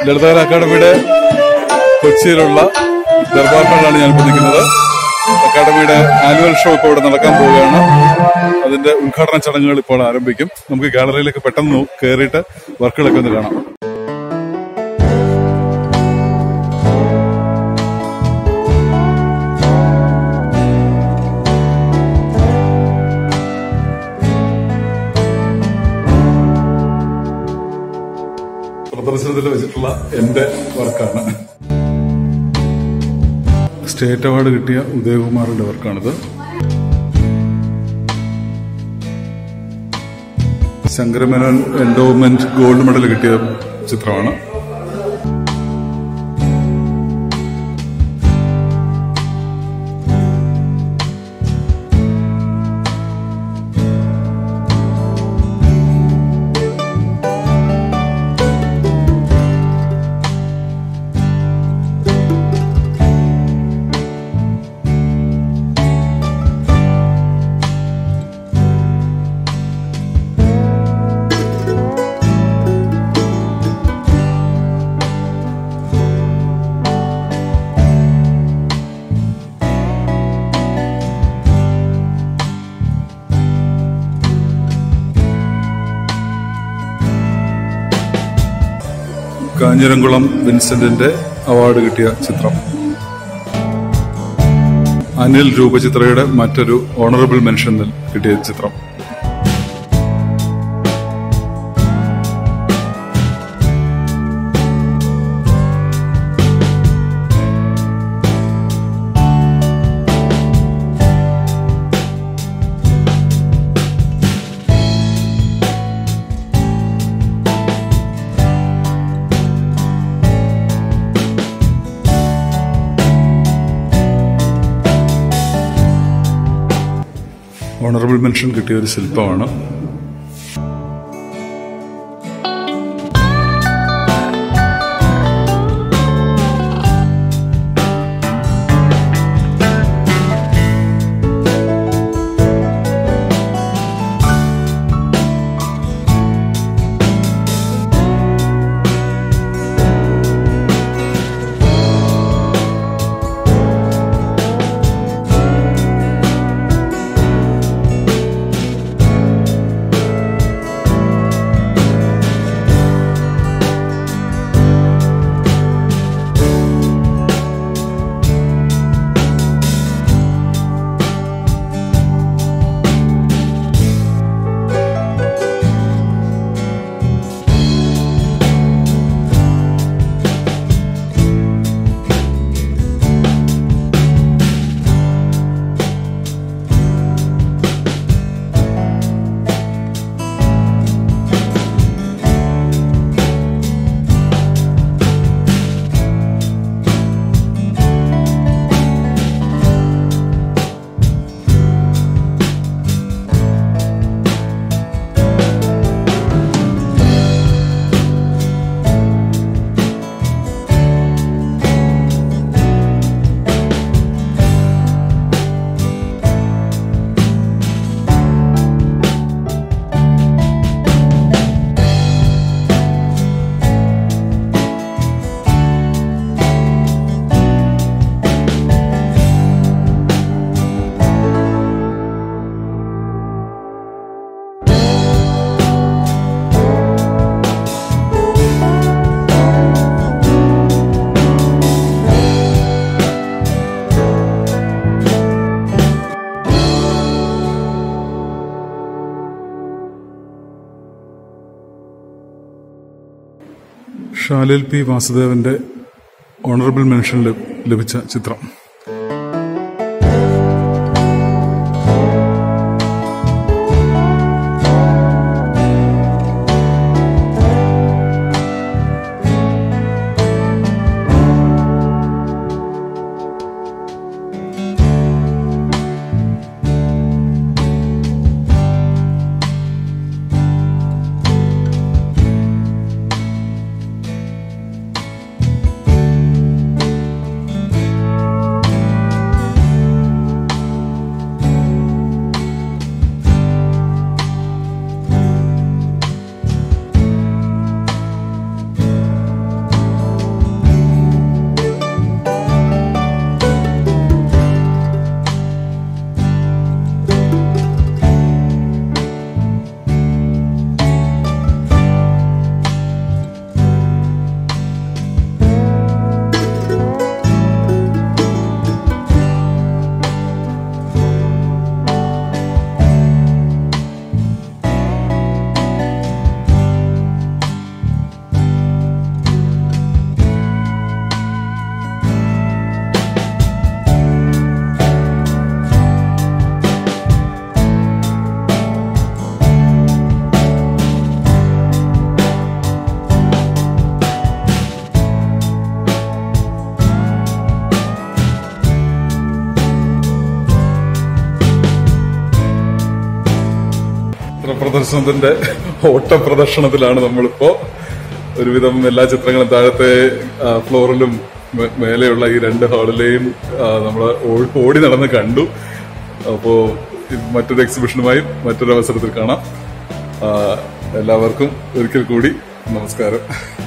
ലളിതകല അക്കാദമിയുടെ കൊച്ചിയിലുള്ള ദർബാർ ഹാളിലാണ് ഞാൻ ഇപ്പോൾ നിൽക്കുന്നത് അക്കാദമിയുടെ ആനുവൽ ഷോ ഇപ്പോൾ ഇവിടെ നടക്കാൻ പോവുകയാണ് അതിന്റെ ഉദ്ഘാടന ചടങ്ങുകൾ ഇപ്പോൾ ആരംഭിക്കും നമുക്ക് ഗാലറിയിലേക്ക് പെട്ടെന്ന് കയറിയിട്ട് വർക്കുകളൊക്കെ ഒന്ന് കാണാം പ്രദർശനത്തിൽ വെച്ചിട്ടുള്ള എന്റെ വർക്കാണ് സ്റ്റേറ്റ് അവാർഡ് കിട്ടിയ ഉദയകുമാറിന്റെ വർക്കാണിത് ശങ്കരമേനോൻ എൻഡോവ്മെന്റ് ഗോൾഡ് മെഡൽ കിട്ടിയ ചിത്രമാണ് കാഞ്ഞിരംകുളം വിൻസെന്റിന്റെ അവാർഡ് കിട്ടിയ ചിത്രം അനിൽ രൂപചിത്രയുടെ മറ്റൊരു ഓണറബിൾ മെൻഷനിൽ കിട്ടിയ ചിത്രം ഓണറബിൾ മെൻഷൻ കിട്ടിയ ഒരു ശില്പമാണ് ഷാലിൽ പി വാസുദേവന്റെ ഓണറബിൾ മെൻഷൻ ലഭിച്ച ചിത്രം പ്രദർശനത്തിന്റെ ഓട്ട പ്രദർശനത്തിലാണ് നമ്മളിപ്പോ ഒരുവിധം എല്ലാ ചിത്രങ്ങളും താഴത്തെ ആ, ഫ്ലോറിലും മേ- മേലെയുള്ള ഈ രണ്ട് ഹാളിലെയും നമ്മൾ ഓടി നടന്ന് കണ്ടു അപ്പോ ഇത് മറ്റൊരു എക്സിബിഷനുമായി മറ്റൊരു അവസരത്തിൽ കാണാം ആ, എല്ലാവർക്കും ഒരിക്കൽ കൂടി നമസ്കാരം